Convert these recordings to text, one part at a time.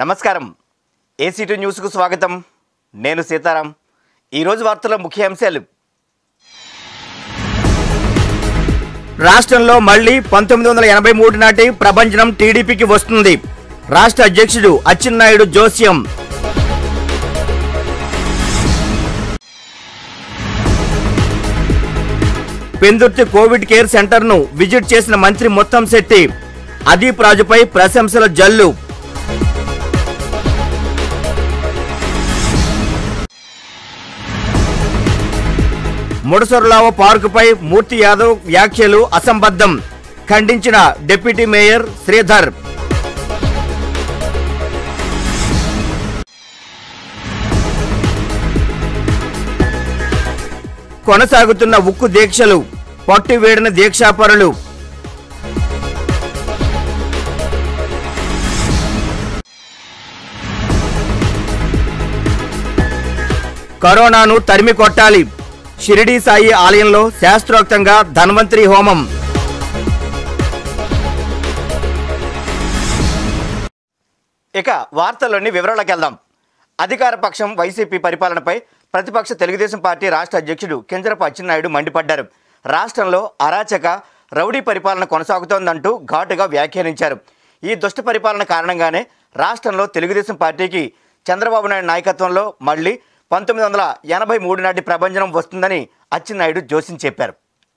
నమస్కారం ఏసీటీ న్యూస్కు స్వాగతం నేను సీతారాం ఈరోజు వార్తల ముఖ్య అంశాలు రాష్ట్రంలో మళ్లీ పంతొమ్మిది వందల ఎనభై మూడు నాటి ప్రభంజనం టీడీపీకి వస్తుంది రాష్ట్ర అధ్యక్షుడు అచ్చెన్నాయుడు జోస్యం పెందుర్తి కోవిడ్ కేర్ సెంటర్ను విజిట్ చేసిన మంత్రి మొత్తం శెట్టి అదీప్ రాజుపై ప్రశంసల జల్లు ముడసొరలావ పార్కుపై మూర్తి యాదవ్ వ్యాఖ్యలు అసంబద్ధం ఖండించిన డిప్యూటీ మేయర్ శ్రీధర్ కొనసాగుతున్న ఉక్కు దీక్షలు పట్టువేడిన దీక్షాపరులు కరోనాను తరిమి కొట్టాలి షిరిడీ సాయి ఆలయంలో శాస్త్రోక్తంగా ధన్వంతరి హోమం ఇక వార్తల్లోని వివరాలకు వెళ్దాం అధికార పక్షం వైసీపీ పరిపాలనపై ప్రతిపక్ష తెలుగుదేశం పార్టీ రాష్ట్ర అధ్యక్షుడు కింజరపు అచ్చెన్నాయుడు మండిపడ్డారు రాష్ట్రంలో అరాచక రౌడీ పరిపాలన కొనసాగుతోందంటూ ఘాటుగా వ్యాఖ్యానించారు ఈ దుష్ట పరిపాలన కారణంగానే రాష్ట్రంలో తెలుగుదేశం పార్టీకి చంద్రబాబు నాయుడు నాయకత్వంలో మళ్ళీ పంతొమ్మిది వందల ఎనభై మూడు నాటి ప్రభంజనం వస్తుందని అచ్చెన్నాయుడు జోసిన్ చెప్పారు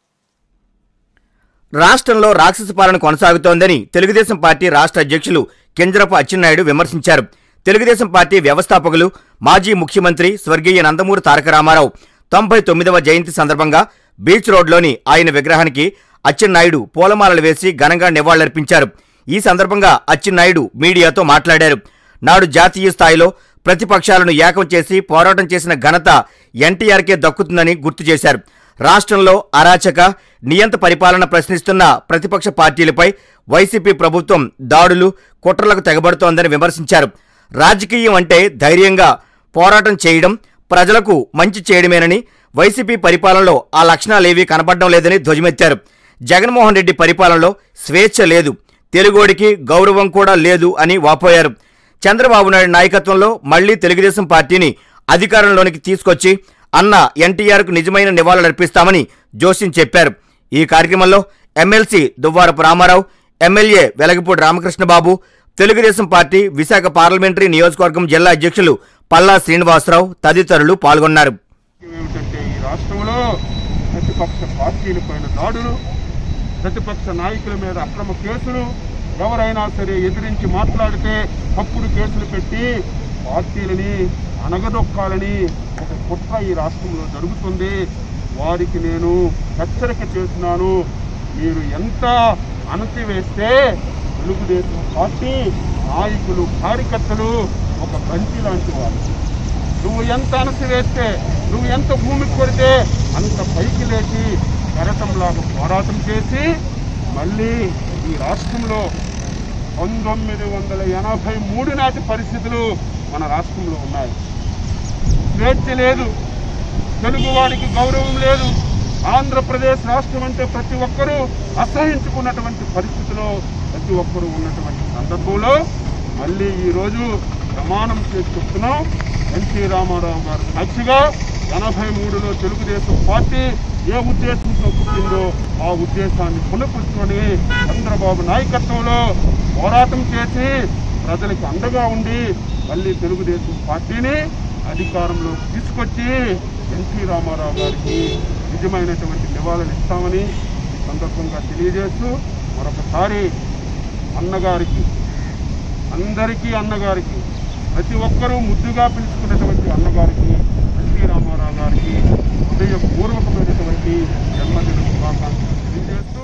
రాష్ట్రంలో రాక్షస పాలన కొనసాగుతోందని తెలుగుదేశం పార్టీ రాష్ట్ర అధ్యక్షులు కింజరపు అచ్చెన్నాయుడు విమర్శించారు తెలుగుదేశం పార్టీ వ్యవస్థాపకులు మాజీ ముఖ్యమంత్రి స్వర్గీయ నందమూరి తారక రామారావు తొంభై తొమ్మిదవ జయంతి సందర్భంగా బీచ్ రోడ్లోని ఆయన విగ్రహానికి అచ్చెన్నాయుడు పూలమాలలు వేసి ఘనంగా నివాళులర్పించారు ఈ సందర్భంగా అచ్చెన్నాయుడు మీడియాతో మాట్లాడారు నాడు జాతీయ స్థాయిలో ప్రతిపక్షాలను ఏకం చేసి పోరాటం చేసిన ఘనత ఎన్టీఆర్కే దక్కుతుందని గుర్తు చేశారు రాష్ట్రంలో అరాచక నియంత పరిపాలన ప్రశ్నిస్తున్న ప్రతిపక్ష పార్టీలపై వైసీపీ ప్రభుత్వం దాడులు కుట్రలకు తెగబడుతోందని విమర్శించారు రాజకీయం అంటే ధైర్యంగా పోరాటం చేయడం ప్రజలకు మంచి చేయడమేనని వైసీపీ పరిపాలనలో ఆ లక్షణాలేవీ కనబడడం లేదని ధ్వజమెత్తారు జగన్మోహన్ రెడ్డి పరిపాలనలో స్వేచ్ఛ లేదు తెలుగోడికి గౌరవం కూడా లేదు అని వాపోయారు చంద్రబాబు నాయుడు నాయకత్వంలో మళ్లీ తెలుగుదేశం పార్టీని అధికారంలోనికి తీసుకొచ్చి అన్న ఎన్టీఆర్కు నిజమైన నివాళులర్పిస్తామని జోషిన్ చెప్పారు ఈ కార్యక్రమంలో MLC Duvvarapu Ramarao MLA Velagapudi Ramakrishnababu Telugudesam party Visakha parliamentary నియోజకవర్గం జిల్లా అధ్యక్షులు పల్లా శ్రీనివాసరావు తదితరులు పాల్గొన్నారు ఏమిటంటే ఈ రాష్ట్రంలో ప్రతిపక్ష పార్టీల పైన దాడులు ప్రతిపక్ష నాయకుల మీద అక్రమ కేసులు ఎవరైనా సరే ఎదిరించి మాట్లాడితే తప్పుడు కేసులు పెట్టి పార్టీలని అణగదొక్కాలని ఒక కుట్ర ఈ రాష్ట్రంలో జరుగుతుంది వారికి నేను హెచ్చరిక చేస్తున్నాను మీరు ఎంత అణచివేస్తే తెలుగుదేశం పార్టీ నాయకులు కార్యకర్తలు ఒక బంతి లాంటి వారు నువ్వు ఎంత అణసివేస్తే నువ్వు ఎంత భూమికి కొడితే అంత పైకి లేచి కెరటంలాగా పోరాటం చేసి మళ్ళీ ఈ రాష్ట్రంలో పంతొమ్మిది వందల ఎనభై మూడు నాటి పరిస్థితులు మన రాష్ట్రంలో ఉన్నాయి స్వేచ్ఛ లేదు తెలుగువాడికి గౌరవం లేదు ఆంధ్రప్రదేశ్ రాష్ట్రం అంటే ప్రతి ఒక్కరూ అసహించుకున్నటువంటి పరిస్థితిలో ప్రతి ఒక్కరూ ఉన్నటువంటి సందర్భంలో మళ్ళీ ఈరోజు ప్రమాణం చేసి చెప్తున్నాం ఎన్టీ రామారావు గారు సాక్షిగా ఎనభై మూడులో తెలుగుదేశం పార్టీ ఏ ఉద్దేశంతో పుట్టిందో ఆ ఉద్దేశాన్ని పునఃపుచ్చుకొని చంద్రబాబు నాయకత్వంలో పోరాటం చేసి ప్రజలకు అండగా ఉండి మళ్ళీ తెలుగుదేశం పార్టీని అధికారంలోకి తీసుకొచ్చి ఎన్టీ రామారావు గారికి నిజమైనటువంటి నివాళులు ఇస్తామని ఈ సందర్భంగా తెలియజేస్తూ మరొకసారి అన్నగారికి అందరికీ అన్నగారికి ప్రతి ఒక్కరూ ముద్దుగా పిలుచుకున్నటువంటి అన్నగారికి ఎన్టీ రామారావు గారికి హృదయపూర్వకమైనటువంటి జన్మదిన శుభాకాంక్షలు తెలియజేస్తూ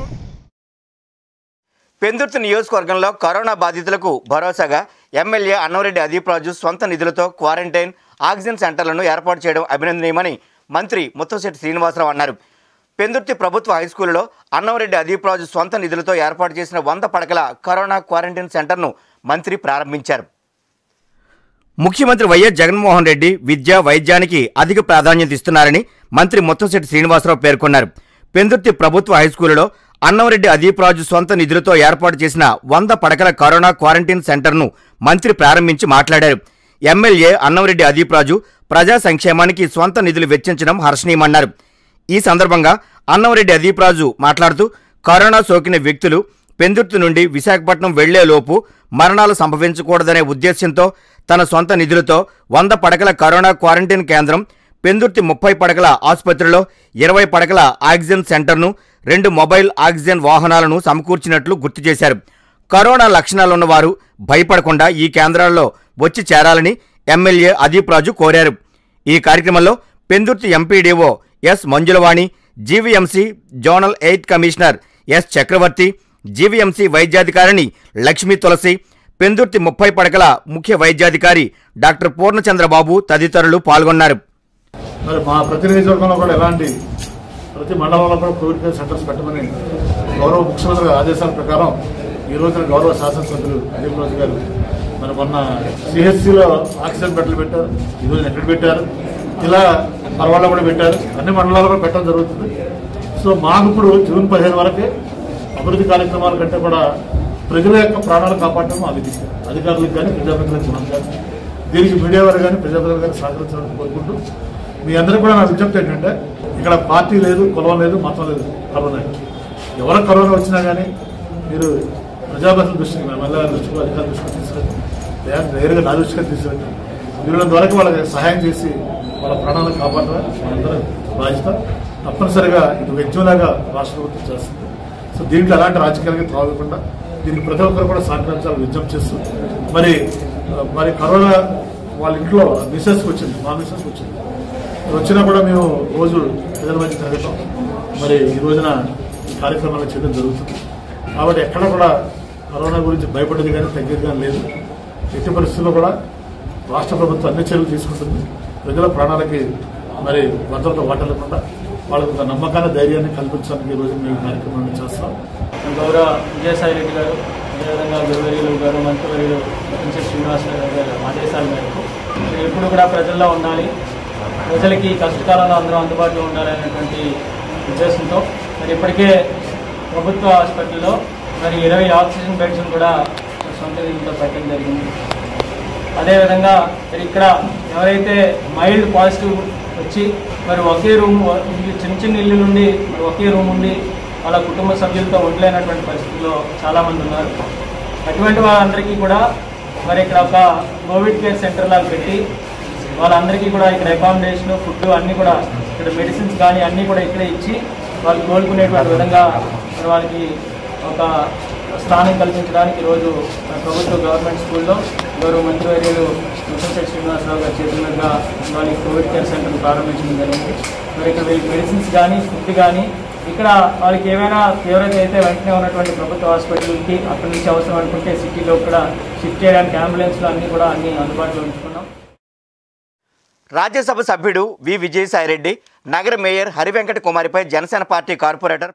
పెందుర్తి నియోజకవర్గంలో కరోనా బాధితులకు భరోసాగా ఎమ్మెల్యే అన్నంరెడ్డి అదీప్ రాజు సొంత నిధులతో క్వారంటైన్ ఆక్సిజన్ సెంటర్లను ఏర్పాటు చేయడం అభినందనీయమని మంత్రి ముత్తశెట్టి శ్రీనివాసరావు అన్నారు పెందుర్తి ప్రభుత్వ హైస్కూలులో అన్నంరెడ్డి అదీప్ రాజు సొంత నిధులతో ఏర్పాటు చేసిన వంద పడకల కరోనా క్వారంటైన్ సెంటర్ను మంత్రి ప్రారంభించారు ముఖ్యమంత్రి వైఎస్ జగన్మోహన్ రెడ్డి విద్య వైద్యానికి అధిక ప్రాధాన్యత ఇస్తున్నారని మంత్రి ముత్తంశెట్టి శ్రీనివాసరావు పేర్కొన్నారు పెందుర్తి ప్రభుత్వ హైస్కూలులో అన్నంరెడ్డి అదీప్ రాజు సొంత నిధులతో ఏర్పాటు చేసిన వంద పడకల కరోనా క్వారంటైన్ సెంటర్ను మంత్రి ప్రారంభించి మాట్లాడారు ఎమ్మెల్యే అన్నంరెడ్డి అదీప్ రాజు ప్రజా సంక్షేమానికి స్వంత నిధులు వెచ్చించడం హర్షణీయమన్నారు ఈ సందర్భంగా అన్నంరెడ్డి అదీప్ రాజు మాట్లాడుతూ కరోనా సోకిన వ్యక్తులు పెందుర్తి నుండి విశాఖపట్నం వెళ్లేలోపు మరణాలు సంభవించకూడదనే ఉద్దేశ్యంతో తన సొంత నిధులతో వంద పడకల కరోనా క్వారంటైన్ కేంద్రం పెందుర్తి ముప్పై పడకల ఆసుపత్రిలో ఇరవై పడకల ఆక్సిజన్ సెంటర్ను రెండు మొబైల్ ఆక్సిజన్ వాహనాలను సమకూర్చినట్లు గుర్తు చేశారు కరోనా లక్షణాలున్న వారు భయపడకుండా ఈ కేంద్రాల్లో వచ్చి చేరాలని ఎమ్మెల్యే అదీప్ రాజు కోరారు ఈ కార్యక్రమంలో Pendurthi MPDO S Manjulavani GVMC zonal eighth commissioner S Chakravarthi GVMC వైద్యాధికారిని లక్ష్మీ తులసి పెందుర్తి ముప్పై పడకల ముఖ్య వైద్యాధికారి డాక్టర్ పూర్ణచంద్రబాబు తదితరులు పాల్గొన్నారు మరి మా ప్రతి నియోజకవర్గంలో కూడా ఎలాంటి ప్రతి మండలంలో కూడా కోవిడ్ కేర్ సెంటర్స్ పెట్టమని గౌరవ ముఖ్యమంత్రి గారి ఆదేశాల ప్రకారం ఈ రోజున గౌరవ శాసనసభ్యులు అదీప్ రోజు గారు మరి మొన్న సిహెచ్సిలో ఆక్సిజన్ బెడ్లు పెట్టారు ఈ రోజున ఎక్కడ పెట్టారు ఇలా పర్వాలో కూడా పెట్టారు అన్ని మండలాల్లో కూడా పెట్టడం జరుగుతుంది సో మాకు ఇప్పుడు జూన్ పదిహేను వరకే అభివృద్ధి కార్యక్రమాల కంటే కూడా ప్రజల యొక్క ప్రాణాలు కాపాడటం మా విధి అధికారులకు కానీ ప్రజాప్రతినిధులకు మనం కానీ దీనికి మీడియా వారు కానీ ప్రజాప్రతినిధులు కానీ సహకరించాలని కోరుకుంటూ మీ అందరూ కూడా నా విజ్ఞప్తి ఏంటంటే ఇక్కడ పార్టీ లేదు కులం లేదు మతం లేదు కరోనా ఎవరు కరోనా వచ్చినా కానీ మీరు ప్రజాప్రతినిధుల దృష్టికి మేము ఎమ్మెల్యే దృష్టికి అధికారుల దృష్టికి తీసుకెళ్ళి లేదా నేరుగా నా దృష్టికి తీసుకెళ్ళి వీళ్ళ ద్వారా వాళ్ళకి సహాయం చేసి వాళ్ళ ప్రాణాలను కాపాడడం మనందరం బాధ్యత తప్పనిసరిగా ఇది వ్యక్తిలాగా రాష్ట్ర ప్రభుత్వం చేస్తుంది సో దీంట్లో ఎలాంటి రాజకీయాలకి త్రాగకుండా దీనికి ప్రతి ఒక్కరు కూడా సహకరించాలని విజ్ఞప్తి చేస్తూ మరి ఆ, మరి కరోనా వాళ్ళ ఇంట్లో మిసెస్కి వచ్చింది మా మిసెస్కి వచ్చింది వచ్చినా కూడా మేము రోజు ప్రజల మధ్య తిరగటం మరి ఈ రోజున ఈ కార్యక్రమాలు చేయడం జరుగుతుంది కాబట్టి ఎక్కడ కూడా కరోనా గురించి భయపడేది కానీ తగ్గేది కానీ లేదు ఎట్టి పరిస్థితుల్లో కూడా రాష్ట్ర ప్రభుత్వం అన్ని చర్యలు తీసుకుంటుంది ప్రజల ప్రాణాలకి మరి భద్రత వాటలకుండా వాళ్ళకు ఒక నమ్మకాన్ని ధైర్యాన్ని కల్పించడానికి ఈ రోజు మేము ఈ కార్యక్రమాన్ని చేస్తాం గౌరవ విజయసాయి రెడ్డి గారు అదేవిధంగా గురువర్యులు గారు మంత్రివర్యులు ప్రిన్సెస్ శ్రీనివాసరావు గారి ఆదేశాల మేరకు మీరు ఎప్పుడు కూడా ప్రజల్లో ఉండాలి ప్రజలకి కష్టకాలంలో అందరూ అందుబాటులో ఉండాలనేటువంటి ఉద్దేశంతో మరి ఇప్పటికే ప్రభుత్వ హాస్పిటల్లో మరి ఇరవై ఆక్సిజన్ బెడ్స్ కూడా సొంత నిధులతో పెట్టడం జరిగింది అదేవిధంగా మరి ఇక్కడ ఎవరైతే మైల్డ్ పాజిటివ్ వచ్చి మరి ఒకే రూమ్ ఇల్లు చిన్న చిన్న ఇల్లు నుండి మరి ఒకే రూమ్ ఉండి వాళ్ళ కుటుంబ సభ్యులతో ఉండలేనటువంటి పరిస్థితుల్లో చాలామంది ఉన్నారు అటువంటి వాళ్ళందరికీ కూడా మరి ఇక్కడ ఒక కోవిడ్ కేర్ సెంటర్ లాగా పెట్టి వాళ్ళందరికీ కూడా ఇక్కడ అకామిడేషన్ ఫుడ్ అన్నీ కూడా ఇక్కడ మెడిసిన్స్ కానీ అన్నీ కూడా ఇక్కడే ఇచ్చి వాళ్ళు కోలుకునేటువంటి విధంగా మరి వాళ్ళకి ఒక స్థానం కల్పించడానికి ఈరోజు మన ప్రభుత్వ గవర్నమెంట్ స్కూల్లో గౌరవ మంత్రివర్యులు ముసంశెట్టి శ్రీనివాసరావు గారి చేతుల మీదుగా వాళ్ళకి కోవిడ్ కేర్ సెంటర్ ప్రారంభించడం జరిగింది మరి ఇక్కడ వీళ్ళకి మెడిసిన్స్ కానీ ఫుడ్ కానీ ఇక్కడ వాళ్ళకి ఏమైనా తీవ్రత అయితే వెంటనే ఉన్నటువంటి ప్రభుత్వ హాస్పిటల్కి అక్కడి నుంచి అవసరం అనుకుంటే సిటీలో కూడా షిఫ్ట్ చేయడానికి అంబులెన్స్లు అన్నీ కూడా అన్ని అందుబాటులో ఉంచుకున్నాం రాజ్యసభ సభ్యుడు వి విజయసాయిరెడ్డి నగర మేయర్ హరివెంకట కుమారిపై Janasena party corporator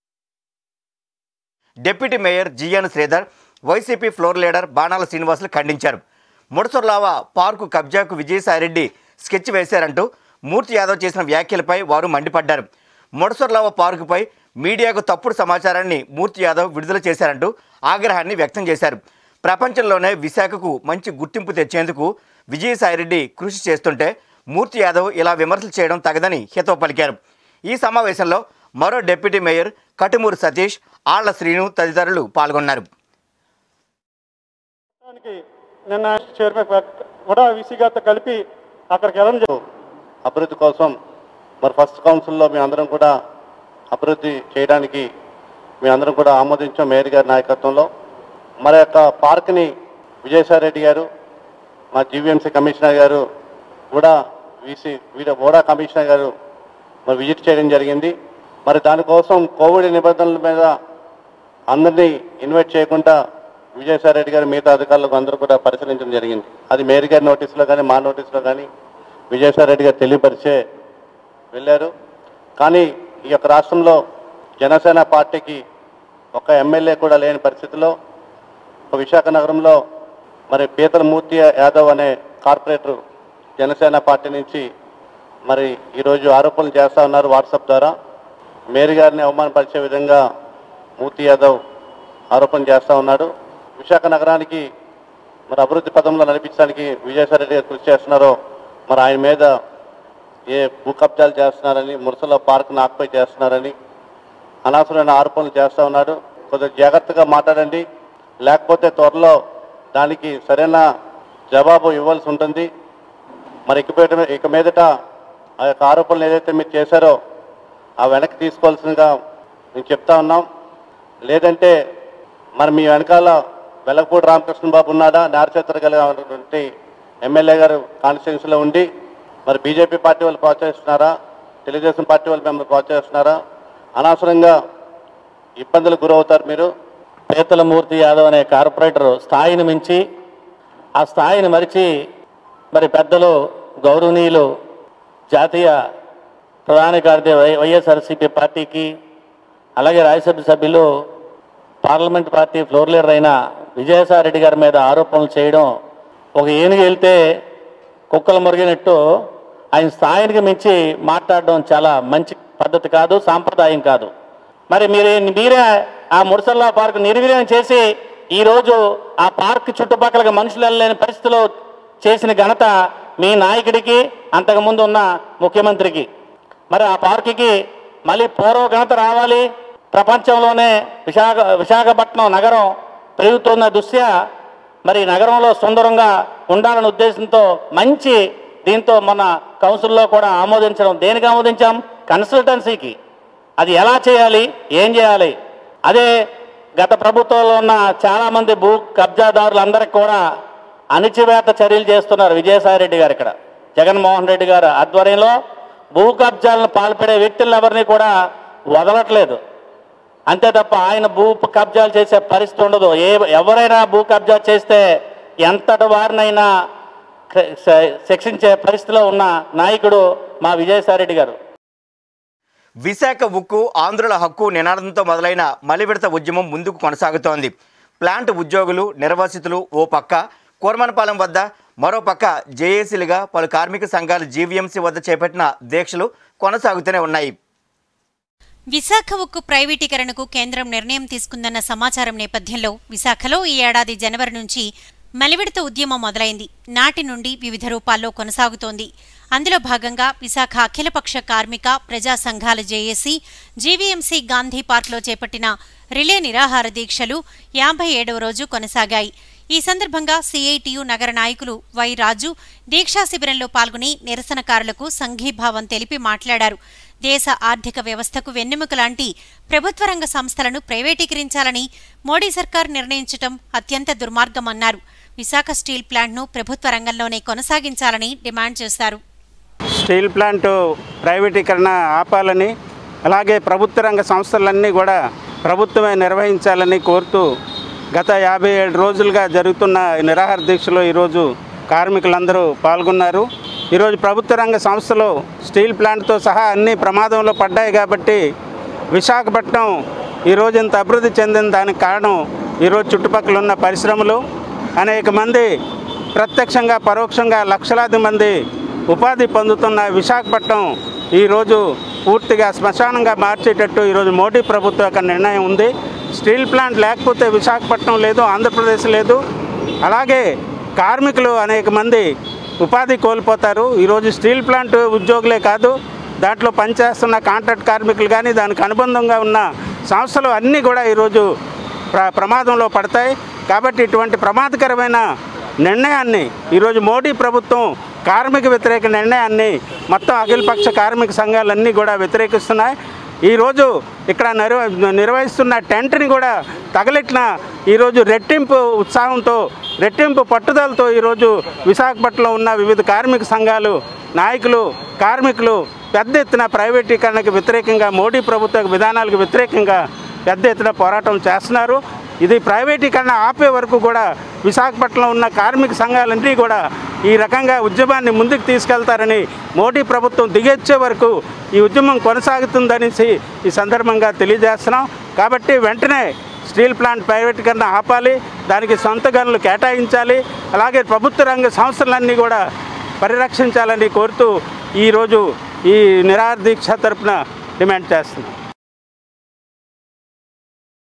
deputy mayor GN Sridhar YCP floor leader Banala Srinivasulu ఖండించారు ముడసర్లావ పార్కు కబ్జాకు విజయసాయిరెడ్డి స్కెచ్ వేశారంటూ మూర్తి యాదవ్ చేసిన వ్యాఖ్యలపై వారు మండిపడ్డారు ముడసర్లావ పార్కుపై మీడియాకు తప్పుడు సమాచారాన్ని మూర్తి యాదవ్ విడుదల చేశారంటూ ఆగ్రహాన్ని వ్యక్తం చేశారు ప్రపంచంలోనే విశాఖకు మంచి గుర్తింపు తెచ్చేందుకు విజయసాయిరెడ్డి కృషి చేస్తుంటే మూర్తి యాదవ్ ఇలా విమర్శలు చేయడం తగదని హితవు పలికారు ఈ సమావేశంలో మరో డిప్యూటీ మేయర్ కటుమూరు సతీష్ ఆళ్ల శ్రీను తదితరులు పాల్గొన్నారు దానికి నిన్న చైర్మన్ కూడా వీసీ గారితో కలిపి అక్కడికి వెళ్ళడం జరిగింది. అభివృద్ధి కోసం మరి ఫస్ట్ కౌన్సిల్లో మీ అందరం కూడా అభివృద్ధి చేయడానికి మీ అందరం కూడా ఆమోదించాం మేయర్ గారి నాయకత్వంలో మరి యొక్క పార్క్ని విజయసాయి రెడ్డి గారు మా జీవీఎంసీ కమిషనర్ గారు కూడా వీసీ వీడ ఓడా కమిషనర్ గారు మరి విజిట్ చేయడం జరిగింది మరి దానికోసం కోవిడ్ నిబంధనల మీద అందరినీ ఇన్వైట్ చేయకుండా విజయసాయి రెడ్డి గారు మిగతా అధికారులకు అందరూ కూడా పరిశీలించడం జరిగింది అది మేయర్ గారి నోటీసులో కానీ మా నోటీసులో కానీ విజయసాయి రెడ్డి గారు తెలియపరిచే వెళ్ళారు కానీ ఈ యొక్క రాష్ట్రంలో జనసేన పార్టీకి ఒక ఎమ్మెల్యే కూడా లేని పరిస్థితిలో ఒక విశాఖ నగరంలో మరి పీతల మూర్తి యాదవ్ అనే కార్పొరేటర్ జనసేన పార్టీ నుంచి మరి ఈరోజు ఆరోపణలు చేస్తూ ఉన్నారు వాట్సాప్ ద్వారా మేరీ గారిని అవమానపరిచే విధంగా మూర్తి యాదవ్ ఆరోపణ చేస్తూ ఉన్నాడు విశాఖ నగరానికి మరి అభివృద్ధి పదంలో నడిపించడానికి విజయసాయి రెడ్డి గారు కృషి చేస్తున్నారో మరి ఆయన మీద ఏ భూ కబ్జాలు చేస్తున్నారని మురసల పార్క్ను ఆక్యుపై చేస్తున్నారని అనవసరమైన ఆరోపణలు చేస్తూ ఉన్నాడు కొద్దిగా జాగ్రత్తగా మాట్లాడండి లేకపోతే త్వరలో దానికి సరైన జవాబు ఇవ్వాల్సి ఉంటుంది మరి ఇక ఇక మీదట ఆ యొక్క ఆరోపణలు ఏదైతే మీరు చేశారో ఆ వెనక్కి తీసుకోవాల్సిందిగా మేము చెప్తా ఉన్నాం లేదంటే మరి మీ వెనకాల వెలగపూడి రామకృష్ణ బాబు ఉన్నాడా నేరచరిత్ర కలిగినటువంటి ఎమ్మెల్యే గారు కాన్స్టిట్యున్సీలో ఉండి మరి బీజేపీ పార్టీ వాళ్ళు ప్రోత్సహిస్తున్నారా తెలుగుదేశం పార్టీ వాళ్ళు మిమ్మల్ని ప్రోత్సహిస్తున్నారా అనవసరంగా ఇబ్బందులకు గురవుతారు మీరు పేతలమూర్తి యాదవ్ అనే కార్పొరేటర్ స్థాయిని మించి ఆ స్థాయిని మరిచి మరి పెద్దలు గౌరవనీయులు జాతీయ ప్రధాన కార్యదర్శి వై వైఎస్ఆర్సీపీ పార్టీకి అలాగే రాజ్యసభ సభ్యులు పార్లమెంట్ పార్టీ ఫ్లోర్ లీడర్ అయిన విజయసాయి రెడ్డి గారి మీద ఆరోపణలు చేయడం ఒక ఏనుగు వెళ్తే కుక్కలు మురిగినట్టు ఆయన స్థాయికి మించి మాట్లాడడం చాలా మంచి పద్ధతి కాదు సాంప్రదాయం కాదు మరి మీరే మీరే ఆ మురసల్లా పార్క్ నిర్వీర్యం చేసి ఈరోజు ఆ పార్క్ చుట్టుపక్కల మనుషులు వెళ్ళలేని పరిస్థితిలో చేసిన ఘనత మీ నాయకుడికి అంతకుముందు ఉన్న ముఖ్యమంత్రికి మరి ఆ పార్కుకి మళ్ళీ పూర్వ ఘనత రావాలి ప్రపంచంలోనే విశాఖ విశాఖపట్నం నగరం పెరుగుతున్న దృష్ట్యా మరి నగరంలో సుందరంగా ఉండాలనే ఉద్దేశంతో మంచి దీంతో మన కౌన్సిల్లో కూడా ఆమోదించడం దేనికి ఆమోదించాం కన్సల్టెన్సీకి అది ఎలా చేయాలి ఏం చేయాలి అదే గత ప్రభుత్వంలో ఉన్న చాలామంది భూ కబ్జాదారులందరికీ కూడా అణిచివేత చర్యలు చేస్తున్నారు విజయసాయి రెడ్డి గారు ఇక్కడ జగన్మోహన్ రెడ్డి గారు ఆధ్వర్యంలో భూ కబ్జాలను పాల్పడే వ్యక్తులను ఎవరిని కూడా వదలట్లేదు అంతే తప్ప ఆయన భూ కబ్జాలు చేసే పరిస్థితి ఉండదు ఏ ఎవరైనా భూ కబ్జా చేస్తే ఎంతటి వారినైనా క- శ- శిక్షించే పరిస్థితిలో ఉన్న నాయకుడు మా విజయసాయి రెడ్డి గారు విశాఖ ఉక్కు ఆంధ్రుల హక్కు నినాదంతో మొదలైన మలివిడత ఉద్యమం ముందుకు కొనసాగుతోంది ప్లాంట్ ఉద్యోగులు నిర్వాసితులు ఓ పక్క కోరమనపాలెం వద్ద మరో పక్క జేఏసీలుగా పలు కార్మిక సంఘాలు జీవీఎంసీ వద్ద చేపట్టిన దీక్షలు కొనసాగుతూనే ఉన్నాయి విశాఖ ఉక్కు ప్రైవేటీకరణకు కేంద్రం నిర్ణయం తీసుకుందన్న సమాచారం నేపథ్యంలో విశాఖలో ఈ ఏడాది జనవరి నుంచి మలివిడత ఉద్యమం మొదలైంది నాటి నుండి వివిధ రూపాల్లో కొనసాగుతోంది అందులో భాగంగా విశాఖ అఖిలపక్ష కార్మిక ప్రజా సంఘాల జేఏసీ జీవీఎంసీ గాంధీ పార్క్లో చేపట్టిన రిలే నిరాహార దీక్షలు యాభై ఏడవ రోజు కొనసాగాయి ఈ సందర్భంగా సిఐటియు నగర నాయకులు వై రాజు దీక్షా శిబిరంలో పాల్గొని నిరసనకారులకు సంఘీభావం తెలిపి మాట్లాడారు దేశ ఆర్థిక వ్యవస్థకు వెన్నెముక లాంటి ప్రభుత్వ రంగ సంస్థలను ప్రైవేటీకరించాలని మోడీ సర్కార్ నిర్ణయించటం అత్యంత దుర్మార్గమన్నారు విశాఖ స్టీల్ ప్లాంట్ను ప్రభుత్వ రంగంలోనే కొనసాగించాలని డిమాండ్ చేశారు స్టీల్ ప్లాంట్ ప్రైవేటీకరణ ఆపాలని అలాగే ప్రభుత్వ రంగ సంస్థలన్నీ కూడా ప్రభుత్వమే నిర్వహించాలని కోరుతూ గత యాభై ఏడు రోజులుగా జరుగుతున్న ఈ నిరాహార దీక్షలో ఈరోజు కార్మికులందరూ పాల్గొన్నారు ఈరోజు ప్రభుత్వ రంగ సంస్థలు స్టీల్ ప్లాంట్తో సహా అన్ని ప్రమాదంలో పడ్డాయి కాబట్టి విశాఖపట్నం ఈరోజు ఇంత అభివృద్ధి చెందిన దానికి కారణం ఈరోజు చుట్టుపక్కల ఉన్న పరిశ్రమలు అనేక మంది ప్రత్యక్షంగా పరోక్షంగా లక్షలాది మంది ఉపాధి పొందుతున్న విశాఖపట్నం ఈరోజు పూర్తిగా శ్మశానంగా మార్చేటట్టు ఈరోజు మోడీ ప్రభుత్వం యొక్క నిర్ణయం ఉంది స్టీల్ ప్లాంట్ లేకపోతే విశాఖపట్నం లేదు ఆంధ్రప్రదేశ్ లేదు అలాగే కార్మికులు అనేక మంది ఉపాధి కోల్పోతారు ఈరోజు స్టీల్ ప్లాంట్ ఉద్యోగులే కాదు దాంట్లో పనిచేస్తున్న కాంట్రాక్ట్ కార్మికులు కానీ దానికి అనుబంధంగా ఉన్న సంస్థలు అన్నీ కూడా ఈరోజు ప్ర ప్రమాదంలో పడతాయి కాబట్టి ఇటువంటి ప్రమాదకరమైన నిర్ణయాన్ని ఈరోజు మోడీ ప్రభుత్వం కార్మిక వ్యతిరేక నిర్ణయాన్ని మొత్తం అఖిలపక్ష కార్మిక సంఘాలన్నీ కూడా వ్యతిరేకిస్తున్నాయి ఈరోజు ఇక్కడ నిర్వ నిర్వహిస్తున్న టెంట్ని కూడా తగలెట్టిన ఈరోజు రెట్టింపు ఉత్సాహంతో రెట్టింపు పట్టుదలతో ఈరోజు విశాఖపట్నంలో ఉన్న వివిధ కార్మిక సంఘాలు నాయకులు కార్మికులు పెద్ద ఎత్తున ప్రైవేటీకరణకు వ్యతిరేకంగా మోడీ ప్రభుత్వ విధానాలకు వ్యతిరేకంగా పెద్ద ఎత్తున పోరాటం చేస్తున్నారు ఇది ప్రైవేటీకరణ ఆపే వరకు కూడా విశాఖపట్నంలో ఉన్న కార్మిక సంఘాలన్నీ కూడా ఈ రకంగా ఉద్యమాన్ని ముందుకు తీసుకెళ్తారని మోడీ ప్రభుత్వం దిగొచ్చే వరకు ఈ ఉద్యమం కొనసాగుతుందనేసి ఈ సందర్భంగా తెలియజేస్తున్నాం కాబట్టి వెంటనే స్టీల్ ప్లాంట్ ప్రైవేటీకరణ ఆపాలి దానికి సొంత గనులు కేటాయించాలి అలాగే ప్రభుత్వ రంగ సంస్థలన్నీ కూడా పరిరక్షించాలని కోరుతూ ఈరోజు ఈ నిరాహార దీక్ష తరపున డిమాండ్ చేస్తున్నాం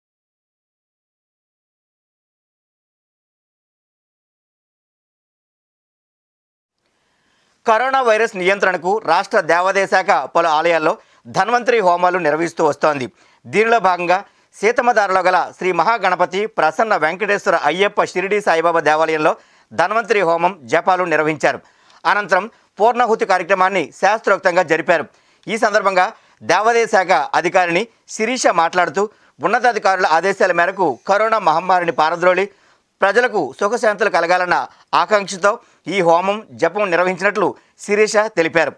కరోనా వైరస్ నియంత్రణకు రాష్ట్ర దేవాదాయ శాఖ పలు ఆలయాల్లో ధన్వంతరి హోమాలు నిర్వహిస్తూ వస్తోంది దీనిలో భాగంగా సీతమ్మదారిలో గల శ్రీ మహాగణపతి ప్రసన్న వెంకటేశ్వర అయ్యప్ప షిరిడి సాయిబాబా దేవాలయంలో ధన్వంతరి హోమం జపాలు నిర్వహించారు అనంతరం పూర్ణాహుతి కార్యక్రమాన్ని శాస్త్రోక్తంగా జరిపారు ఈ సందర్భంగా దేవాదాయ శాఖ అధికారిని శిరీష మాట్లాడుతూ ఉన్నతాధికారుల ఆదేశాల మేరకు కరోనా మహమ్మారిని పారద్రోలి ప్రజలకు సుఖశాంతులు కలగాలన్న ఆకాంక్షతో ఈ హోమం జపం నిర్వహించినట్లు శిరీష తెలిపారు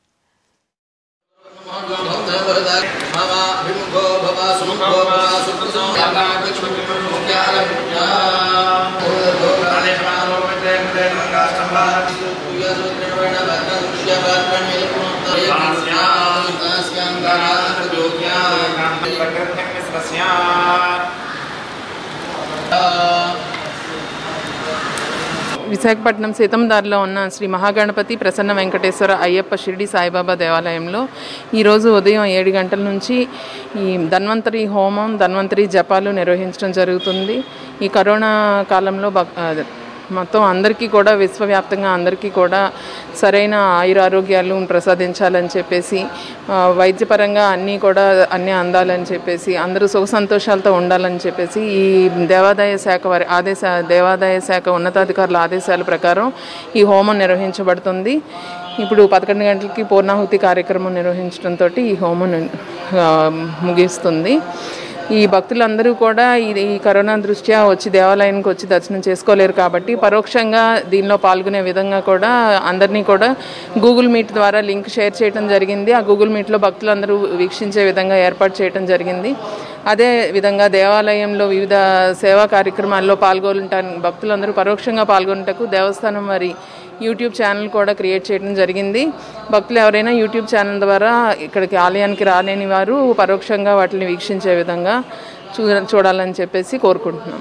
విశాఖపట్నం సీతందారిలో ఉన్న శ్రీ మహాగణపతి ప్రసన్న వెంకటేశ్వర అయ్యప్ప షిరిడి సాయిబాబా దేవాలయంలో ఈరోజు ఉదయం ఏడు గంటల నుంచి ఈ ధన్వంతరి హోమం ధన్వంతరి జపాలు నిర్వహించడం జరుగుతుంది ఈ కరోనా కాలంలో భక్- ఆ, మొత్తం అందరికీ కూడా విశ్వవ్యాప్తంగా అందరికీ కూడా సరైన ఆయురారోగ్యాలు ప్రసాదించాలని చెప్పేసి ఆ, వైద్యపరంగా అన్నీ కూడా అన్నీ అందాలని చెప్పేసి అందరూ సుఖ సంతోషాలతో ఉండాలని చెప్పేసి ఈ దేవాదాయ శాఖ వారి ఆదేశ దేవాదాయ శాఖ ఉన్నతాధికారుల ఆదేశాల ప్రకారం ఈ హోమం నిర్వహించబడుతుంది ఇప్పుడు పదకొండు గంటలకి పూర్ణాహుతి కార్యక్రమం నిర్వహించడంతో ఈ హోమం ఆ, ముగిస్తుంది ఈ భక్తులందరూ కూడా ఇది ఈ కరోనా దృష్ట్యా వచ్చి దేవాలయానికి వచ్చి దర్శనం చేసుకోలేరు కాబట్టి పరోక్షంగా దీనిలో పాల్గొనే విధంగా కూడా అందరినీ కూడా గూగుల్ మీట్ ద్వారా లింక్ షేర్ చేయడం జరిగింది ఆ గూగుల్ మీట్లో భక్తులందరూ వీక్షించే విధంగా ఏర్పాటు చేయడం జరిగింది అదే విధంగా దేవాలయంలో వివిధ సేవా కార్యక్రమాల్లో పాల్గొనటానికి భక్తులందరూ పరోక్షంగా పాల్గొనటకు దేవస్థానం వారి యూట్యూబ్ ఛానల్ కూడా క్రియేట్ చేయడం జరిగింది భక్తులు ఎవరైనా యూట్యూబ్ ఛానల్ ద్వారా ఇక్కడికి ఆలయానికి రాలేని వారు పరోక్షంగా వాటిని వీక్షించే విధంగా చూ చూడాలని చెప్పేసి కోరుకుంటున్నాం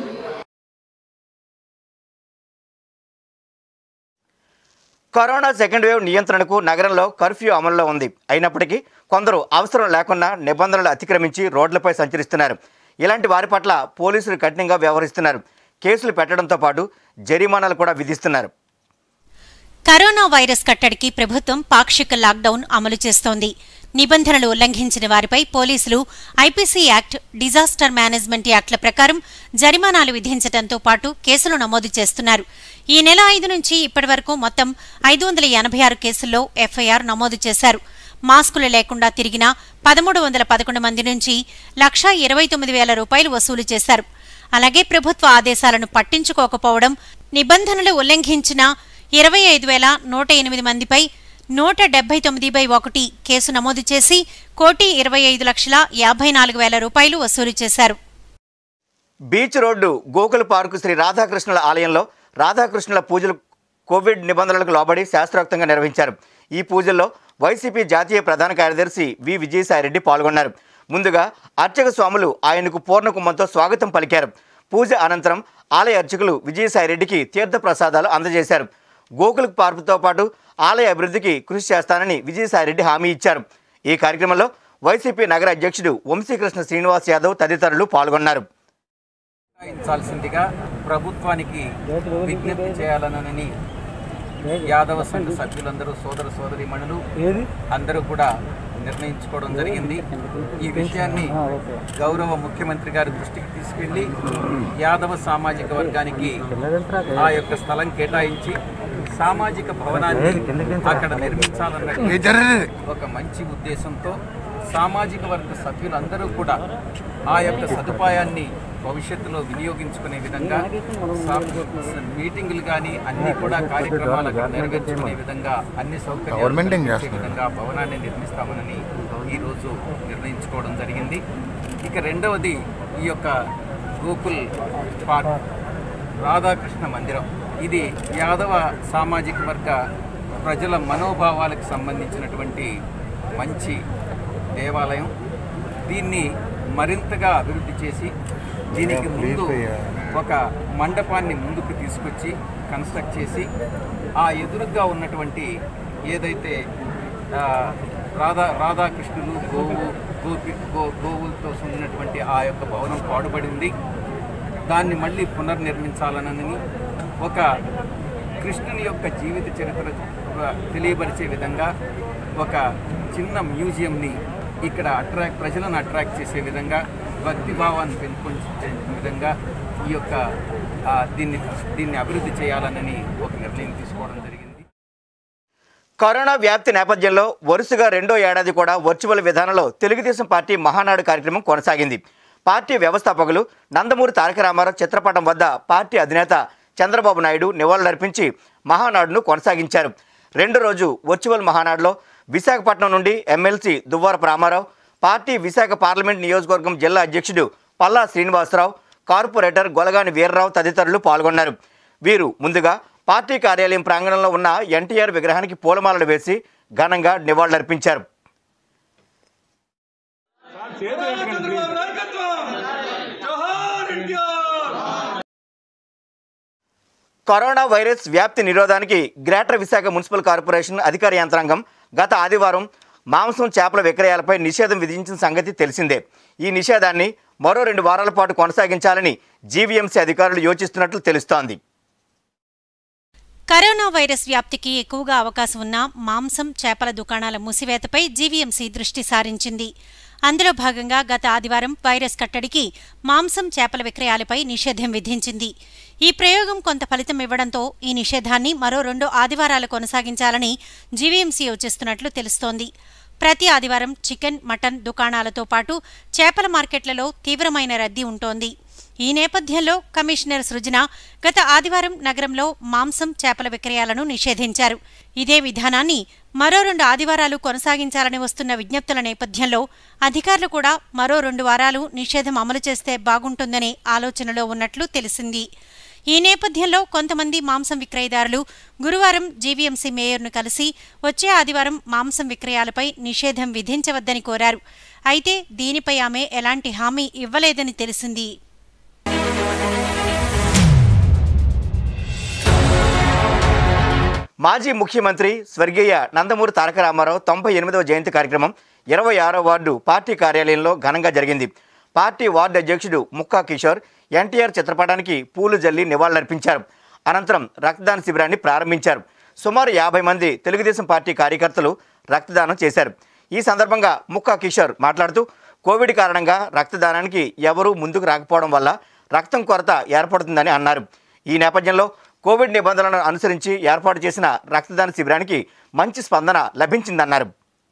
కరోనా సెకండ్ వేవ్ నియంత్రణకు నగరంలో కర్ఫ్యూ అమల్లో ఉంది అయినప్పటికీ కొందరు అవసరం లేకుండా నిబంధనలు అతిక్రమించి రోడ్లపై సంచరిస్తున్నారు ఇలాంటి వారి పట్ల పోలీసులు కఠినంగా వ్యవహరిస్తున్నారు కేసులు పెట్టడంతో పాటు జరిమానాలు కూడా విధిస్తున్నారు కరోనా వైరస్ కట్టడికి ప్రభుత్వం పాక్షిక లాక్డౌన్ అమలు చేస్తోంది నిబంధనలు ఉల్లంఘించిన వారిపై పోలీసులు ఐపీసీ యాక్ట్ డిజాస్టర్ మేనేజ్మెంట్ యాక్ట్ల ప్రకారం జరిమానాలు విధించడంతో పాటు కేసులు నమోదు చేస్తున్నారు ఈ నెల ఐదు నుంచి ఇప్పటి వరకు మొత్తం ఐదు వందల ఎనభై ఆరు కేసుల్లో ఎఫ్ఐఆర్ నమోదు చేశారు మాస్కులు లేకుండా తిరిగిన పదమూడు వందల పదకొండు మంది నుంచి లక్షా ఇరవై తొమ్మిది వేల రూపాయలు వసూలు చేశారు అలాగే ప్రభుత్వ ఆదేశాలను పట్టించుకోకపోవడం నిబంధనలు ఉల్లంఘించిన ఇరవై ఐదు వేల నూట ఎనిమిది మందిపై నూట డెబ్బై తొమ్మిది బై ఒకటి కేసు నమోదు చేసి కోటి ఇరవై ఐదు లక్షల యాభై నాలుగు వేల రూపాయలు వసూలు చేశారు beach road Gokula park Sri రాధాకృష్ణుల ఆలయంలో రాధాకృష్ణుల పూజలు కోవిడ్ నిబంధనలకు లోబడి శాస్త్రోక్తంగా నిర్వహించారు ఈ పూజల్లో వైసీపీ జాతీయ ప్రధాన కార్యదర్శి వి విజయసాయిరెడ్డి పాల్గొన్నారు ముందుగా అర్చక స్వాములు ఆయనకు పూర్ణ కుంభంతో స్వాగతం పలికారు పూజ అనంతరం ఆలయ అర్చకులు విజయసాయిరెడ్డికి తీర్థ ప్రసాదాలు అందజేశారు గోకుల పార్కుతో పాటు ఆలయ అభివృద్ధికి కృషి చేస్తానని విజయసాయిరెడ్డి హామీ ఇచ్చారు ఈ కార్యక్రమంలో వైసీపీ నగర అధ్యక్షుడు వంశీకృష్ణ శ్రీనివాస్ యాదవ్ తదితరులు పాల్గొన్నారు ఇచ్చాల్సిందిగా ప్రభుత్వానికి విజ్ఞప్తి చేయాలనని యాదవ సంఘ సభ్యులందరూ సోదర సోదరిమణులు అందరూ కూడా నిర్ణయించుకోవడం జరిగింది ఈ విషయాన్ని గౌరవ ముఖ్యమంత్రి గారి దృష్టికి తీసుకెళ్లి యాదవ సామాజిక వర్గానికి ఆ యొక్క స్థలం కేటాయించి సామాజిక భవనాన్ని అక్కడ నిర్మించాలన్న ఒక మంచి ఉద్దేశంతో సామాజిక వర్గ సభ్యులందరూ కూడా ఆ యొక్క సదుపాయాన్ని భవిష్యత్తులో వినియోగించుకునే విధంగా సా- మీటింగులు కానీ అన్ని కూడా కార్యక్రమాలు అక్కడ నెరవేర్చుకునే విధంగా అన్ని సౌకర్యాలు గవర్నమెంట్ ఏం కల్పించే చేస్తున్నారు? విధంగా భవనాన్ని నిర్మిస్తామని ఈరోజు నిర్ణయించుకోవడం జరిగింది ఇక రెండవది ఈ యొక్క గోకుల్ పార్క్ రాధాకృష్ణ మందిరం ఇది యాదవ సామాజిక వర్గ ప్రజల మనోభావాలకు సంబంధించినటువంటి మంచి దేవాలయం దీన్ని మరింతగా అభివృద్ధి చేసి దీనికి ముందు ఒక మండపాన్ని ముందుకు తీసుకొచ్చి కన్స్ట్రక్ట్ చేసి ఆ ఎదురుగా ఉన్నటువంటి ఏదైతే ఆ, రాధా రాధాకృష్ణులు గోవు గోపి గో గోవులతో ఉన్నటువంటి ఆ యొక్క భవనం పాడుబడింది దాన్ని మళ్ళీ పునర్నిర్మించాలనని ఒక కృష్ణుని యొక్క జీవిత చరిత్ర తెలియపరిచే విధంగా ఒక చిన్న మ్యూజియంని ఇక్కడ అట్రాక్ట్ ప్రజలను అట్రాక్ట్ చేసే విధంగా భక్తి భావాన్ని పెంపొందించే విధంగా ఈ యొక్క ఆ, దీన్ని దీన్ని అభివృద్ధి చేయాలనని ఒక నిర్ణయం తీసుకోవడం జరిగింది కరోనా వ్యాప్తి నేపథ్యంలో వరుసగా రెండో ఏడాది కూడా వర్చువల్ విధానంలో తెలుగుదేశం పార్టీ మహానాడు కార్యక్రమం కొనసాగింది పార్టీ వ్యవస్థాపకులు నందమూరి తారక రామారావు చిత్రపటం వద్ద పార్టీ అధినేత చంద్రబాబు నాయుడు నివాళులర్పించి మహానాడును కొనసాగించారు రెండు రోజు వర్చువల్ మహానాడులో విశాఖపట్నం నుండి MLC Duvvarapu Ramarao party Visakha parliament నియోజకవర్గం జిల్లా అధ్యక్షుడు పల్లా శ్రీనివాసరావు కార్పొరేటర్ గొలగాని వీర్రావు తదితరులు పాల్గొన్నారు వీరు ముందుగా పార్టీ కార్యాలయం ప్రాంగణంలో ఉన్న ఎన్టీఆర్ విగ్రహానికి పూలమాలలు వేసి ఘనంగా నివాళులర్పించారు కరోనా వైరస్ వ్యాప్తి నిరోధానికి గ్రేటర్ విశాఖ మున్సిపల్ కార్పొరేషన్ అధికార యంత్రాంగం గత ఆదివారం మాంసం చేపల విక్రయాలపై నిషేధం విధించిన సంగతి తెలిసిందే ఈ నిషేధాన్ని మరో రెండు వారాల పాటు కొనసాగించాలని జీవీఎంసీ అధికారులు యోచిస్తున్నట్లు తెలుస్తోంది కరోనా వైరస్ వ్యాప్తికి ఎక్కువగా అవకాశం ఉన్న మాంసం చేపల దుకాణాల మూసివేతపై జీవీఎంసీ దృష్టి సారించింది అందులో భాగంగా గత ఆదివారం వైరస్ కట్టడికి మాంసం చేపల విక్రయాలపై నిషేధం విధించింది ఈ ప్రయోగం కొంత ఫలితం ఇవ్వడంతో ఈ నిషేధాన్ని మరో రెండు ఆదివారాలు కొనసాగించాలని జీవీఎంసీ యోచిస్తున్నట్లు తెలుస్తోంది ప్రతి ఆదివారం చికెన్ మటన్ దుకాణాలతో పాటు చేపల మార్కెట్లలో తీవ్రమైన రద్దీ ఉంటోంది ఈ నేపథ్యంలో కమిషనర్ సృజన గత ఆదివారం నగరంలో మాంసం చేపల విక్రయాలను నిషేధించారు ఇదే విధానాన్ని మరో రెండు ఆదివారాలు కొనసాగించాలని వస్తున్న విజ్ఞప్తుల నేపథ్యంలో అధికారులు కూడా మరో రెండు వారాలు నిషేధం అమలు చేస్తే బాగుంటుందనే ఆలోచనలో ఉన్నట్లు తెలిసింది ఈ నేపథ్యంలో కొంతమంది మాంసం విక్రయదారులు గురువారం జీవీఎంసీ మేయర్ను కలిసి వచ్చే ఆదివారం మాంసం విక్రయాలపై నిషేధం విధించవద్దని కోరారు అయితే దీనిపై ఆమె ఎలాంటి హామీ ఇవ్వలేదని తెలిసింది మాజీ ముఖ్యమంత్రి స్వర్గీయ నందమూరి తారక రామారావు తొంభై ఎనిమిదవ జయంతి కార్యక్రమం ఇరవై ఆరో వార్డు పార్టీ కార్యాలయంలో ఘనంగా జరిగింది పార్టీ వార్డు అధ్యక్షుడు ముక్కా కిషోర్ ఎన్టీఆర్ చిత్రపటానికి పూలు జల్లి నివాళులర్పించారు అనంతరం రక్తదాన శిబిరాన్ని ప్రారంభించారు సుమారు యాభై మంది తెలుగుదేశం పార్టీ కార్యకర్తలు రక్తదానం చేశారు ఈ సందర్భంగా ముక్కా కిషోర్ మాట్లాడుతూ కోవిడ్ కారణంగా రక్తదానానికి ఎవరూ ముందుకు రాకపోవడం వల్ల రక్తం కొరత ఏర్పడుతుందని అన్నారు ఈ నేపథ్యంలో కోవిడ్ నిబంధనలను అనుసరించి ఏర్పాటు చేసిన రక్తదాన శిబిరానికి మంచి స్పందన లభించిందన్నారు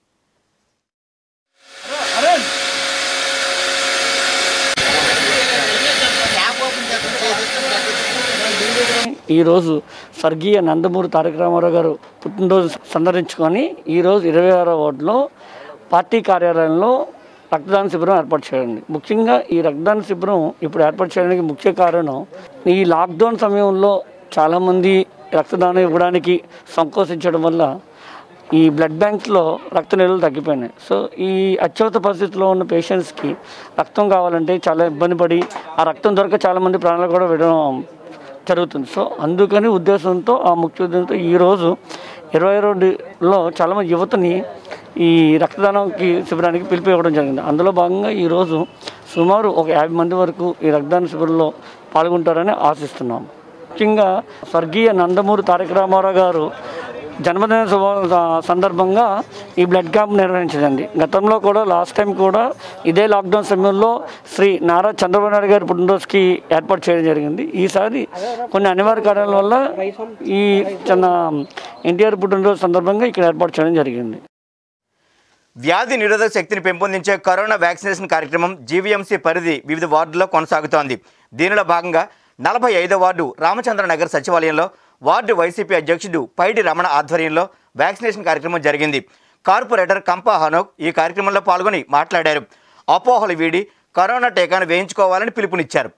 ఈరోజు స్వర్గీయ నందమూరి తారక రామారావు గారు పుట్టినరోజు సందర్శించుకొని ఈరోజు ఇరవై ఆరో వార్డులో పార్టీ కార్యాలయంలో రక్తదాన శిబిరం ఏర్పాటు చేయండి ముఖ్యంగా ఈ రక్తదాన శిబిరం ఇప్పుడు ఏర్పాటు చేయడానికి ముఖ్య కారణం ఈ లాక్డౌన్ సమయంలో చాలామంది రక్తదానం ఇవ్వడానికి సంకోచించడం వల్ల ఈ బ్లడ్ బ్యాంక్లో రక్త నిల్వలు తగ్గిపోయినాయి సో ఈ అత్యవత పరిస్థితిలో ఉన్న పేషెంట్స్కి రక్తం కావాలంటే చాలా ఇబ్బంది పడి ఆ రక్తం దొరక చాలామంది ప్రాణాలు కూడా విడడం జరుగుతుంది సో అందుకని ఉద్దేశంతో ఆ ముఖ్య ఉద్దేశంతో ఈరోజు ఇరవై రెండులో చాలామంది యువతని ఈ రక్తదానంకి శిబిరానికి పిలిపి ఇవ్వడం జరిగింది అందులో భాగంగా ఈరోజు సుమారు ఒక యాభై మంది వరకు ఈ రక్తదాన శిబిరంలో పాల్గొంటారని ఆశిస్తున్నాం ముఖ్యంగా స్వర్గీయ నందమూరి తారక రామారావు గారు జన్మదిన శుభ సందర్భంగా ఈ బ్లడ్ క్యాంప్ నిర్వహించదండి గతంలో కూడా లాస్ట్ టైం కూడా ఇదే లాక్డౌన్ సమయంలో శ్రీ నారా చంద్రబాబు నాయుడు గారి పుట్టినరోజుకి ఏర్పాటు చేయడం జరిగింది ఈసారి కొన్ని అనివార్య కారణాల వల్ల ఈ చిన్న ఎన్టీఆర్ పుట్టినరోజు సందర్భంగా ఇక్కడ ఏర్పాటు చేయడం జరిగింది వ్యాధి నిరోధక శక్తిని పెంపొందించే కరోనా వ్యాక్సినేషన్ కార్యక్రమం జీవీఎంసీ పరిధి వివిధ వార్డుల్లో కొనసాగుతోంది దీనిలో భాగంగా నలభై ఐదో వార్డు రామచంద్ర నగర్ సచివాలయంలో వార్డు వైసీపీ అధ్యక్షుడు పైడి రమణ ఆధ్వర్యంలో వ్యాక్సినేషన్ కార్యక్రమం జరిగింది కార్పొరేటర్ కంపా హనోక్ ఈ కార్యక్రమంలో పాల్గొని మాట్లాడారు అపోహలు వీడి కరోనా టీకాను వేయించుకోవాలని పిలుపునిచ్చారు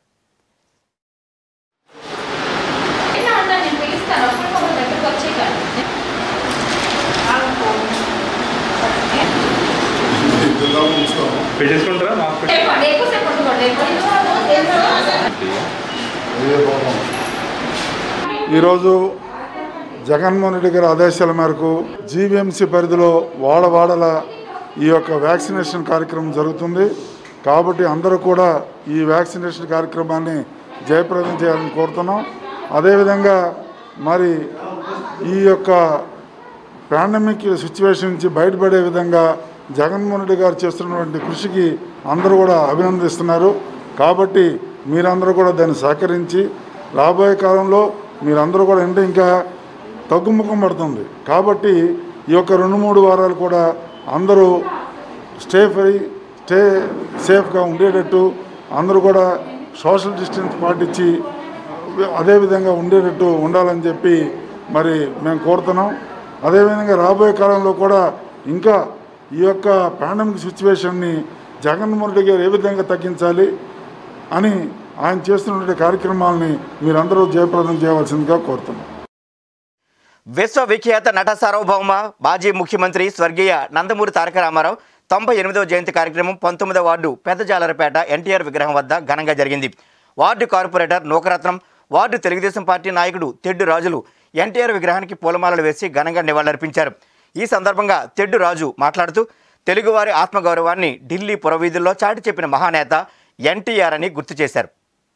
ఈరోజు జగన్మోహన్ రెడ్డి గారి ఆదేశాల మేరకు జీవీఎంసీ పరిధిలో వాడవాడల ఈ యొక్క వ్యాక్సినేషన్ కార్యక్రమం జరుగుతుంది కాబట్టి అందరూ కూడా ఈ వ్యాక్సినేషన్ కార్యక్రమాన్ని జయప్రదం చేయాలని కోరుతున్నాం అదేవిధంగా మరి ఈ యొక్క పాండమిక్ సిచ్యువేషన్ నుంచి బయటపడే విధంగా జగన్మోహన్ రెడ్డి గారు చేస్తున్నటువంటి కృషికి అందరూ కూడా అభినందిస్తున్నారు కాబట్టి మీరందరూ కూడా దాన్ని సహకరించి రాబోయే కాలంలో మీరందరూ కూడా అంటే ఇంకా తగ్గుముఖం పడుతుంది కాబట్టి ఈ యొక్క రెండు మూడు వారాలు కూడా అందరూ స్టే ఫ్రీ స్టే సేఫ్గా ఉండేటట్టు అందరూ కూడా సోషల్ డిస్టెన్స్ పాటించి అదేవిధంగా ఉండేటట్టు ఉండాలని చెప్పి మరి మేము కోరుతున్నాం అదేవిధంగా రాబోయే కాలంలో కూడా ఇంకా ఈ యొక్క పాండమిక్ సిచ్యువేషన్ని జగన్మోహన్ రెడ్డి గారు ఏ విధంగా తగ్గించాలి అని ఆయన చేస్తున్నటువంటి కార్యక్రమాలని మీరందరూ జయప్రదం చేయవలసిందిగా కోరుతున్నాం విశ్వవిఖ్యాత నట సార్వభౌమ మాజీ ముఖ్యమంత్రి స్వర్గీయ నందమూరి తారక రామారావు తొంభై ఎనిమిదవ జయంతి కార్యక్రమం పంతొమ్మిదవ వార్డు పెద్దజాలరపేట ఎన్టీఆర్ విగ్రహం వద్ద ఘనంగా జరిగింది ward corporator Nookaratnam ward Telugudesam party నాయకుడు తెడ్డు రాజులు ఎన్టీఆర్ విగ్రహానికి పూలమాలలు వేసి ఘనంగా నివాళులర్పించారు ఈ సందర్భంగా తెడ్డు రాజు మాట్లాడుతూ తెలుగువారి ఆత్మగౌరవాన్ని ఢిల్లీ పురవీధుల్లో చాటి చెప్పిన మహానేత ఎన్టీఆర్ అని గుర్తు చేశారు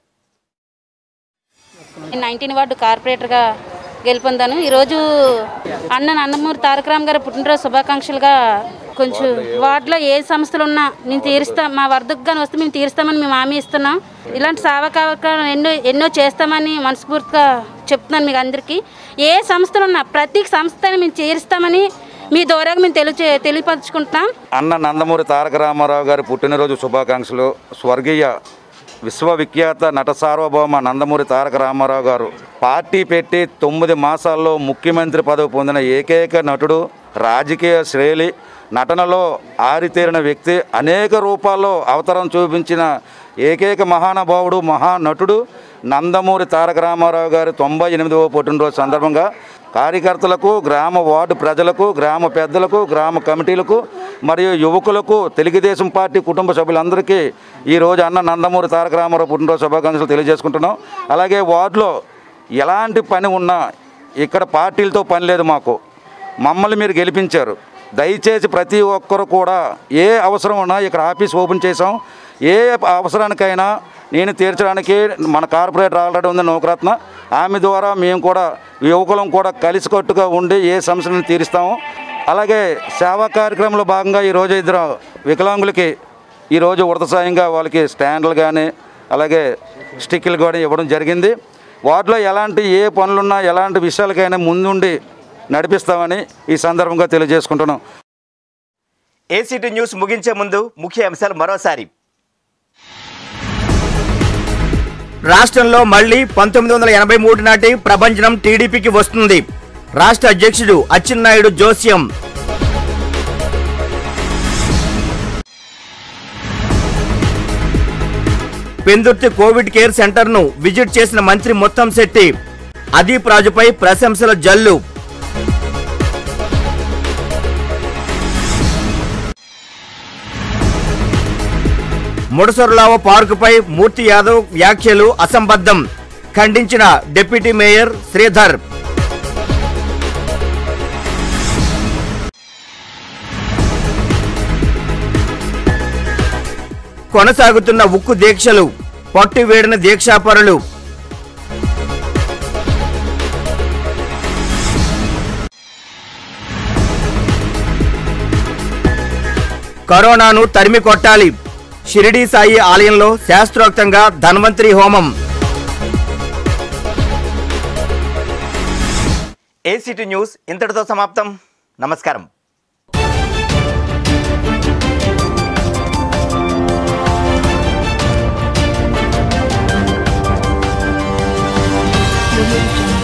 నైన్టీన్ వార్డు కార్పొరేటర్గా గెలుపొందాను ఈరోజు అన్న నందమూరి తారక రామ్ గారి పుట్టినరోజు శుభాకాంక్షలుగా కొంచెం వార్డులో ఏ సమస్యలు ఉన్నా మేము తీరుస్తాం మా వరదకు కానీ వస్తే మేము తీరుస్తామని మేము హామీ ఇస్తున్నాం ఇలాంటి సేవా కార్యక్రమాలు ఎన్నో ఎన్నో చేస్తామని మనస్ఫూర్తిగా చెప్తున్నాను మీకు అందరికీ ఏ సంస్థలు ఉన్నా ప్రతి సంస్థని మేము చేరుస్తామని మీ ద్వారా మేము తెలియ తెలియపరచుకుంటున్నాం అన్న నందమూరి తారక రామారావు గారి పుట్టినరోజు శుభాకాంక్షలు స్వర్గీయ విశ్వవిఖ్యాత నట సార్వభౌమ నందమూరి తారక రామారావు గారు పార్టీ పెట్టి తొమ్మిది మాసాల్లో ముఖ్యమంత్రి పదవి పొందిన ఏకైక నటుడు రాజకీయ శ్రేలి నటనలో ఆరితేరిన వ్యక్తి అనేక రూపాల్లో అవతారం చూపించిన ఏకైక మహానుభావుడు మహానటుడు నందమూరి తారక రామారావు గారి తొంభై ఎనిమిదవ పుట్టినరోజు సందర్భంగా కార్యకర్తలకు గ్రామ వార్డు ప్రజలకు గ్రామ పెద్దలకు గ్రామ కమిటీలకు మరియు యువకులకు తెలుగుదేశం పార్టీ కుటుంబ సభ్యులందరికీ ఈరోజు అన్న నందమూరి తారక రామారావు పుట్టినరోజు శుభాకాంక్షలు తెలియజేసుకుంటున్నాం అలాగే వార్డులో ఎలాంటి పని ఉన్నా ఇక్కడ పార్టీలతో పని లేదు మాకు మమ్మల్ని మీరు గెలిపించారు దయచేసి ప్రతి ఒక్కరు కూడా ఏ అవసరం ఉన్నా ఇక్కడ ఆఫీస్ ఓపెన్ చేసాం ఏ అవసరానికైనా నేను తీర్చడానికి మన కార్పొరేటర్ ఆల్రెడీ ఉంది నౌకరత్న ఆమె ద్వారా మేము కూడా యువకులం కూడా కలిసికట్టుగా ఉండి ఏ సమస్యలను తీరుస్తాము అలాగే సేవా కార్యక్రమంలో భాగంగా ఈరోజు ఇద్దరు వికలాంగులకి ఈరోజు ఉడత సాయంగా వాళ్ళకి స్టాండ్లు కానీ అలాగే స్టిక్లు కూడా ఇవ్వడం జరిగింది వాటిలో ఎలాంటి ఏ పనులున్నా ఎలాంటి విషయాలకైనా ముందుండి నడిపిస్తామని ఈ సందర్భంగా తెలియజేసుకుంటున్నాం ఏసీటీ న్యూస్ ముగించే ముందు ముఖ్య అంశాలు మరోసారి రాష్ట్రంలో మళ్లీ పంతొమ్మిది వందల ఎనభై మూడు నాటి ప్రభంజనం టీడీపీకి వస్తుంది రాష్ట్ర అధ్యక్షుడు అచ్చెన్నాయుడు జోస్యం పెందుర్తి కోవిడ్ కేర్ సెంటర్ను విజిట్ చేసిన మంత్రి మొత్తం శెట్టి అదీప్ రాజుపై ప్రశంసల జల్లు ముడసరులావ పార్కుపై మూర్తి యాదవ్ వ్యాఖ్యలు అసంబద్ధం ఖండించిన డిప్యూటీ మేయర్ శ్రీధర్ కొనసాగుతున్న ఉక్కు దీక్షలు పట్టువేడిన దీక్షాపరులు కరోనాను తరిమి కొట్టాలి షిరిడీ సాయి ఆలయంలో శాస్త్రోక్తంగా ధన్వంతరి హోమం ఏసీటీ న్యూస్ ఇంతటితో సమాప్తం నమస్కారం Thank you.